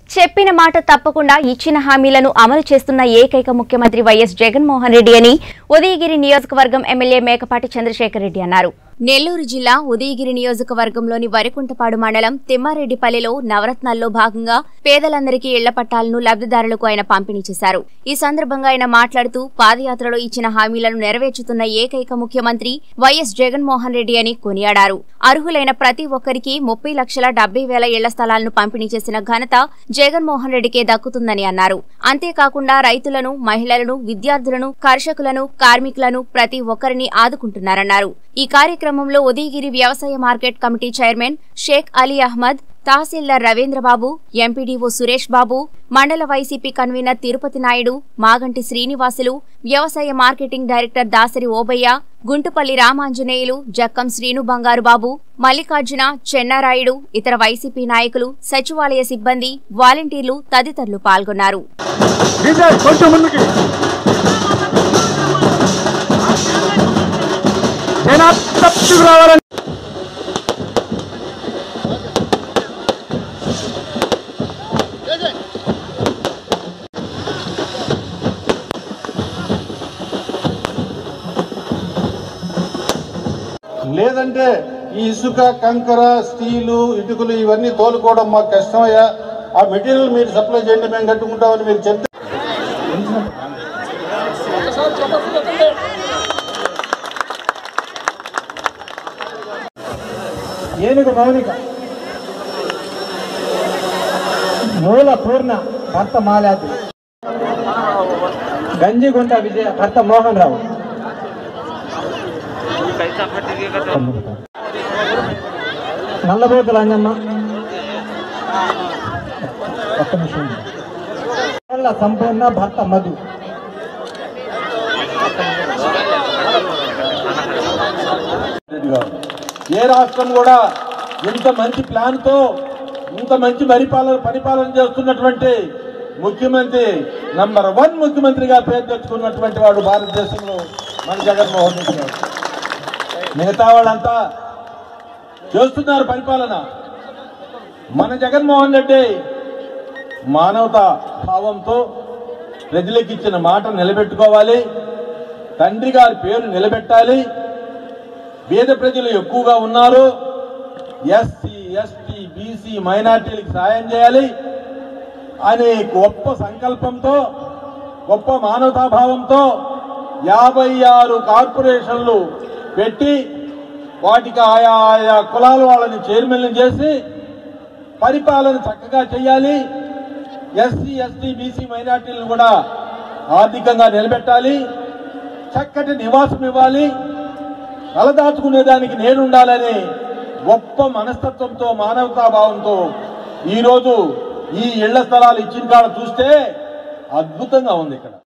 చెప్పిన మాట తప్పకుండా ఇచ్చిన హామీలను అమలు చేస్తున్న ఏకైక ముఖ్యమంత్రి వైఎస్ జగన్మోహన్ రెడ్డి అని ఉదయగిరి నియోజకవర్గం ఎమ్మెల్యే మేకపాటి చంద్రశేఖర్ రెడ్డి అన్నారు నెల్లూరు జిల్లా ఉదయగిరి నియోజకవర్గంలోని వరికుంటపాడు మండలం తిమ్మారెడ్డిపల్లిలో నవరత్నాల్లో భాగంగా పేదలందరికీ ఇళ్ల పట్టాలను లబ్ధిదారులకు ఆయన పంపిణీ చేశారు ఈ సందర్భంగా ఆయన మాట్లాడుతూ పాదయాత్రలో ఇచ్చిన హామీలను నెరవేర్చుతున్న ఏకైక ముఖ్యమంత్రి వైఎస్ జగన్మోహన్ రెడ్డి అని కొనియాడారు అర్హులైన ప్రతి ఒక్కరికి ముప్పై లక్షల డెబ్బై వేల ఇళ్ల స్థలాలను పంపిణీ చేసిన ఘనత జగన్మోహన్ రెడ్డికే దక్కుతుందని అన్నారు అంతేకాకుండా రైతులను మహిళలను విద్యార్థులను కర్షకులను కార్మికులను ప్రతి ఒక్కరిని ఆదుకుంటున్నారన్నారు ఈ కార్యక్రమంలో ఉదయగిరి వ్యవసాయ market committee chairman Shaik Ali Ahmed తహసీల్దార్ రవీంద్రబాబు ఎంపీడీఓ సురేష్ బాబు మండల వైసీపీ కన్వీనర్ తిరుపతి నాయుడు మాగంటి శ్రీనివాసులు వ్యవసాయ మార్కెటింగ్ డైరెక్టర్ దాసరి ఓబయ్య గుంటుపల్లి రామాంజనేయులు జక్కం శ్రీను బంగారు బాబు మల్లికార్జున చెన్నారాయుడు ఇతర వైసీపీ నాయకులు సచివాలయ సిబ్బంది వాలంటీర్లు తదితరులు పాల్గొన్నారు విజయ్ కొంచెం ముందుకి జనాభా తప్పుకు రావాలని లేదంటే ఈ ఇసుక కంకర స్టీలు ఇటుకలు ఇవన్నీ తోలుకోవడం మాకు కష్టమయ్యా ఆ మెటీరియల్ మీరు సప్లై చేయండి మేము కట్టుకుంటామని మీరు చెప్తే ఏనుగు మౌనిక మూల పూర్ణ భర్త మాలాది గంజిగుంట విజయ భర్త మోహన్ రావు నల్లబోతుల అంజమ్మ ఒక్క నిమిషం కోళ్ళ సంపూర్ణ భర్త మధు రెడ్డి గారు ఏ రాష్ట్రం కూడా ఇంత మంచి ప్లాన్తో ఇంత మంచి పరిపాలన పరిపాలన చేస్తున్నటువంటి ముఖ్యమంత్రి నంబర్ వన్ ముఖ్యమంత్రిగా పేరు తెచ్చుకున్నటువంటి వాడు భారతదేశంలో మన జగన్మోహన్ రెడ్డి గారు మిగతా వాళ్ళంతా చేస్తున్నారు పరిపాలన మన జగన్మోహన్ రెడ్డి మానవతా భావంతో ప్రజలకు ఇచ్చిన మాట నిలబెట్టుకోవాలి తండ్రి గారి పేరు నిలబెట్టాలి పేద ప్రజలు ఎక్కువగా ఉన్నారు ఎస్సీ ఎస్టీ బీసీ మైనార్టీలకు సాయం చేయాలి అనే గొప్ప సంకల్పంతో గొప్ప మానవతాభావంతో యాభై ఆరు కార్పొరేషన్లు పెట్టి వాటికి ఆయా ఆయా కులాల వాళ్ళని చైర్మన్లు చేసి పరిపాలన చక్కగా చేయాలి ఎస్సీ ఎస్టీ బీసీ మైనార్టీలను కూడా ఆర్థికంగా నిలబెట్టాలి చక్కటి నివాసం ఇవ్వాలి తలదాచుకునే దానికి నేనుండాలని గొప్ప మనస్తత్వంతో మానవతాభావంతో ఈరోజు ఈ ఇళ్ల స్థలాలు ఇచ్చిన కాడ చూస్తే అద్భుతంగా ఉంది ఇక్కడ